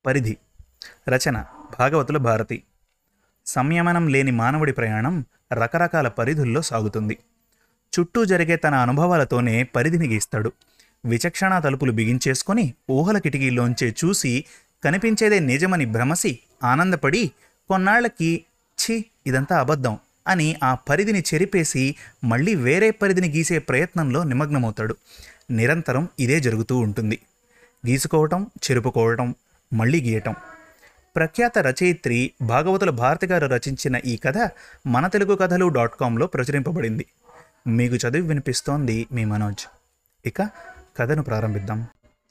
పరిధి రచన భాగవతుల భారతి సంయమనం లేని మానవుడి ప్రయాణం రకరకాల పరిధుల్లో సాగుతుంది చుట్టూ జరిగే తన అనుభవాలతోనే పరిధిని గీస్తాడు విచక్షణ తలుపులు బిగించేసుకొని ఊహల కిటికీలోంచే చూసి కనిపించేదే నిజమని భ్రమసి ఆనందపడి కొన్నాళ్లకి ఛీ ఇదంతా అబద్ధం అని ఆ పరిధిని చెరిపేసి మళ్ళీ వేరే పరిధిని గీసే ప్రయత్నంలో నిమగ్నమవుతాడు నిరంతరం ఇదే జరుగుతూ ఉంటుంది గీసుకోవటం చెరుపుకోవటం మళ్ళీ గీయటం ప్రఖ్యాత రచయిత్రి భాగవతుల భారతి గారు రచించిన ఈ కథ మన తెలుగు కథలు డాట్ కాంలో ప్రచురింపబడింది మీకు చదివి వినిపిస్తోంది మీ మనోజ్ ఇక కథను ప్రారంభిద్దాం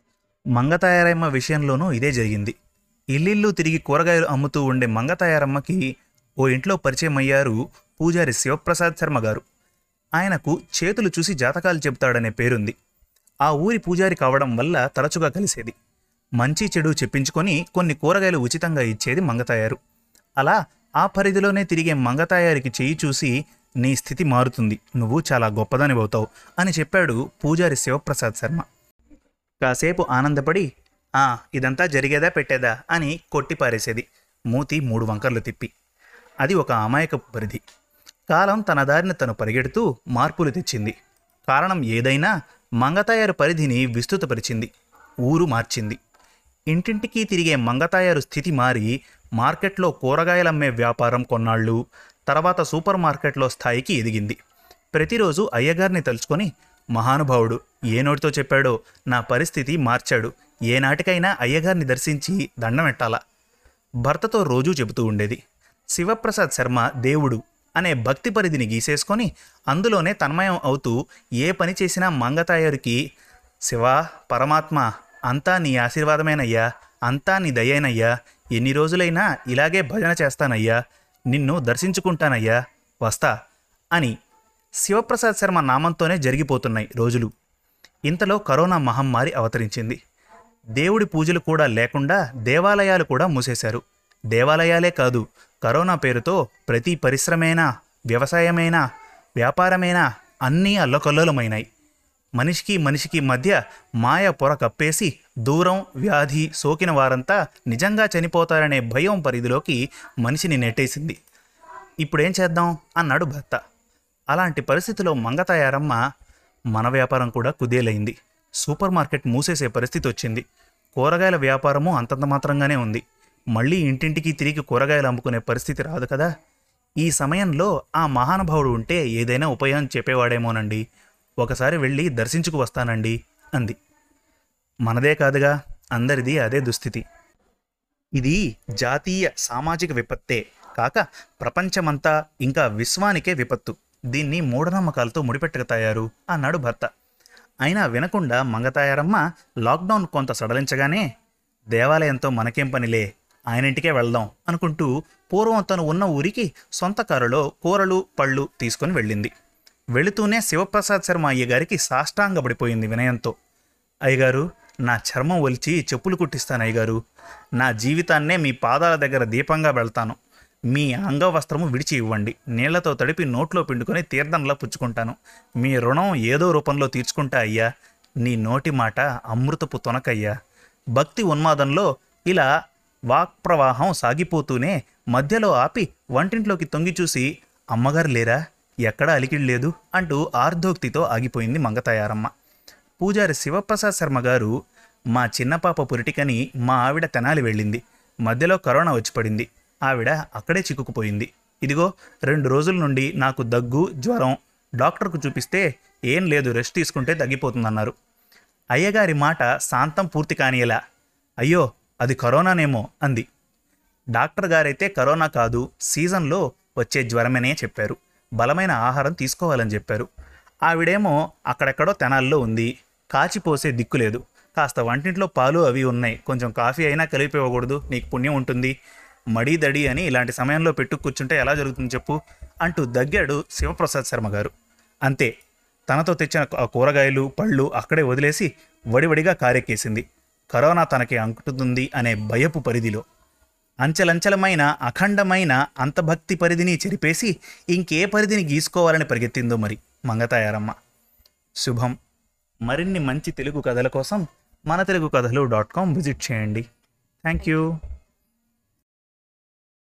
మంగతాయారమ్మ విషయంలోనూ ఇదే జరిగింది ఇల్లిల్లు తిరిగి కూరగాయలు అమ్ముతూ ఉండే మంగతాయారమ్మకి ఓ ఇంట్లో పరిచయం అయ్యారు పూజారి శివప్రసాద్ శర్మ గారు ఆయనకు చేతులు చూసి జాతకాలు చెబుతాడనే పేరుంది ఆ ఊరి పూజారి కావడం వల్ల తరచుగా కలిసేది మంచి చెడు చెప్పించుకొని కొన్ని కూరగాయలు ఉచితంగా ఇచ్చేది మంగతాయారు అలా ఆ పరిధిలోనే తిరిగే మంగతాయారికి చెయ్యి చూసి నీ స్థితి మారుతుంది నువ్వు చాలా గొప్పదానివవుతావు అని చెప్పాడు పూజారి శివప్రసాద్ శర్మ కాసేపు ఆనందపడి ఆ ఇదంతా జరిగేదా పెట్టేదా అని కొట్టిపారేసేది మూతి మూడు వంకర్లు తిప్పి అది ఒక అమాయకపు పరిధి కాలం తన దారిని తను పరిగెడుతూ మార్పులు తెచ్చింది కారణం ఏదైనా మంగతాయారు పరిధిని విస్తృతపరిచింది ఊరు మార్చింది ఇంటింటికి తిరిగే మంగతాయారు స్థితి మారి మార్కెట్లో కూరగాయలమ్మే వ్యాపారం కొన్నాళ్ళు తర్వాత సూపర్ మార్కెట్లో స్థాయికి ఎదిగింది ప్రతిరోజు అయ్యగారిని తలుచుకొని మహానుభావుడు ఏ నోటితో చెప్పాడో నా పరిస్థితి మార్చాడు ఏనాటికైనా అయ్యగారిని దర్శించి దండమెట్టాలా భర్తతో రోజూ చెబుతూ ఉండేది శివప్రసాద్ శర్మ దేవుడు అనే భక్తి పరిధిని గీసేసుకొని అందులోనే తన్మయం అవుతూ ఏ పని చేసినా మంగతాయారికి శివా పరమాత్మ అంతా నీ ఆశీర్వాదమేనయ్యా అంతా నీ దయేనయ్యా ఎన్ని రోజులైనా ఇలాగే భజన చేస్తానయ్యా నిన్ను దర్శించుకుంటానయ్యా వస్తా అని శివప్రసాద్ శర్మ నామంతోనే జరిగిపోతున్నాయి రోజులు ఇంతలో కరోనా మహమ్మారి అవతరించింది దేవుడి పూజలు కూడా లేకుండా దేవాలయాలు కూడా మూసేశారు దేవాలయాలే కాదు కరోనా పేరుతో ప్రతి పరిశ్రమైనా వ్యవసాయమైనా వ్యాపారమైనా అన్నీ అల్లకల్లోలమైనాయి మనిషికి మనిషికి మధ్య మాయ పొర కప్పేసి దూరం వ్యాధి సోకిన వారంతా నిజంగా చనిపోతారనే భయం పరిధిలోకి మనిషిని నెట్టేసింది ఇప్పుడేం చేద్దాం అన్నాడు భర్త అలాంటి పరిస్థితిలో మంగతాయారమ్మ మన వ్యాపారం కూడా కుదేలైంది సూపర్ మార్కెట్ మూసేసే పరిస్థితి వచ్చింది కూరగాయల వ్యాపారము అంతంత మాత్రంగానే ఉంది మళ్ళీ ఇంటింటికి తిరిగి కూరగాయలు అమ్ముకునే పరిస్థితి రాదు కదా ఈ సమయంలో ఆ మహానుభావుడు ఉంటే ఏదైనా ఉపయోగం చెప్పేవాడేమోనండి ఒకసారి వెళ్ళి దర్శించుకు వస్తానండి అంది మనదే కాదుగా అందరిది అదే దుస్థితి ఇది జాతీయ సామాజిక విపత్తే కాక ప్రపంచమంతా ఇంకా విశ్వానికే విపత్తు దీన్ని మూఢనమ్మకాలతో ముడిపెట్టక తయారు అన్నాడు భర్త అయినా వినకుండా మంగతాయారమ్మ లాక్డౌన్ కొంత సడలించగానే దేవాలయంతో మనకేం పనిలే ఆయన ఇంటికే వెళ్దాం అనుకుంటూ పూర్వం తను ఉన్న ఊరికి సొంత కారులో కూరలు పళ్ళు తీసుకొని వెళ్ళింది వెళుతూనే శివప్రసాద్ శర్మ అయ్యగారికి సాష్టాంగపడిపోయింది వినయంతో అయ్యగారు నా చర్మం ఒలిచి చెప్పులు కుట్టిస్తాను అయ్యగారు నా జీవితాన్నే మీ పాదాల దగ్గర దీపంగా వెళ్తాను మీ అంగవస్త్రము విడిచి ఇవ్వండి నీళ్లతో తడిపి నోట్లో పిండుకొని తీర్థంలా పుచ్చుకుంటాను మీ రుణం ఏదో రూపంలో తీర్చుకుంటా అయ్యా నీ నోటి మాట అమృతపు తొనకయ్యా భక్తి ఉన్మాదంలో ఇలా వాక్ ప్రవాహం సాగిపోతూనే మధ్యలో ఆపి వంటింట్లోకి తొంగి చూసి అమ్మగారు లేరా ఎక్కడా అలికిడి లేదు అంటూ ఆర్ధోక్తితో ఆగిపోయింది మంగతాయారమ్మ పూజారి శివప్రసాద్ శర్మ గారు మా చిన్న పాప పురిటికని మా ఆవిడ తెనాలి వెళ్ళింది మధ్యలో కరోనా వచ్చి పడింది ఆవిడ అక్కడే చిక్కుకుపోయింది ఇదిగో రెండు రోజుల నుండి నాకు దగ్గు జ్వరం డాక్టర్కు చూపిస్తే ఏం లేదు రెస్ట్ తీసుకుంటే తగ్గిపోతుందన్నారు అయ్యగారి మాట శాంతం పూర్తి కానియలా అయ్యో అది కరోనానేమో అంది డాక్టర్ గారైతే కరోనా కాదు సీజన్లో వచ్చే జ్వరమనే చెప్పారు బలమైన ఆహారం తీసుకోవాలని చెప్పారు ఆవిడేమో అక్కడెక్కడో తెనాల్లో ఉంది కాచిపోసే దిక్కు లేదు కాస్త వంటింట్లో పాలు అవి ఉన్నాయి కొంచెం కాఫీ అయినా కలిపి ఇవ్వకూడదు నీకు పుణ్యం ఉంటుంది మడి దడి అని ఇలాంటి సమయంలో పెట్టు కూర్చుంటే ఎలా జరుగుతుంది చెప్పు అంటూ దగ్గాడు శివప్రసాద్ శర్మ గారు అంతే తనతో తెచ్చిన ఆ కూరగాయలు పళ్ళు అక్కడే వదిలేసి వడివడిగా కారెక్కేసింది కరోనా తనకి అంకుతుంది అనే భయపు పరిధిలో అంచెలంచెలమైన అఖండమైన అంతభక్తి పరిధిని చెరిపేసి ఇంకే పరిధిని గీసుకోవాలని పరిగెత్తిందో మరి మంగతాయారమ్మ శుభం మరిన్ని మంచి తెలుగు కథల కోసం మన తెలుగు కథలు డాట్ కామ్ విజిట్ చేయండి థ్యాంక్ యూ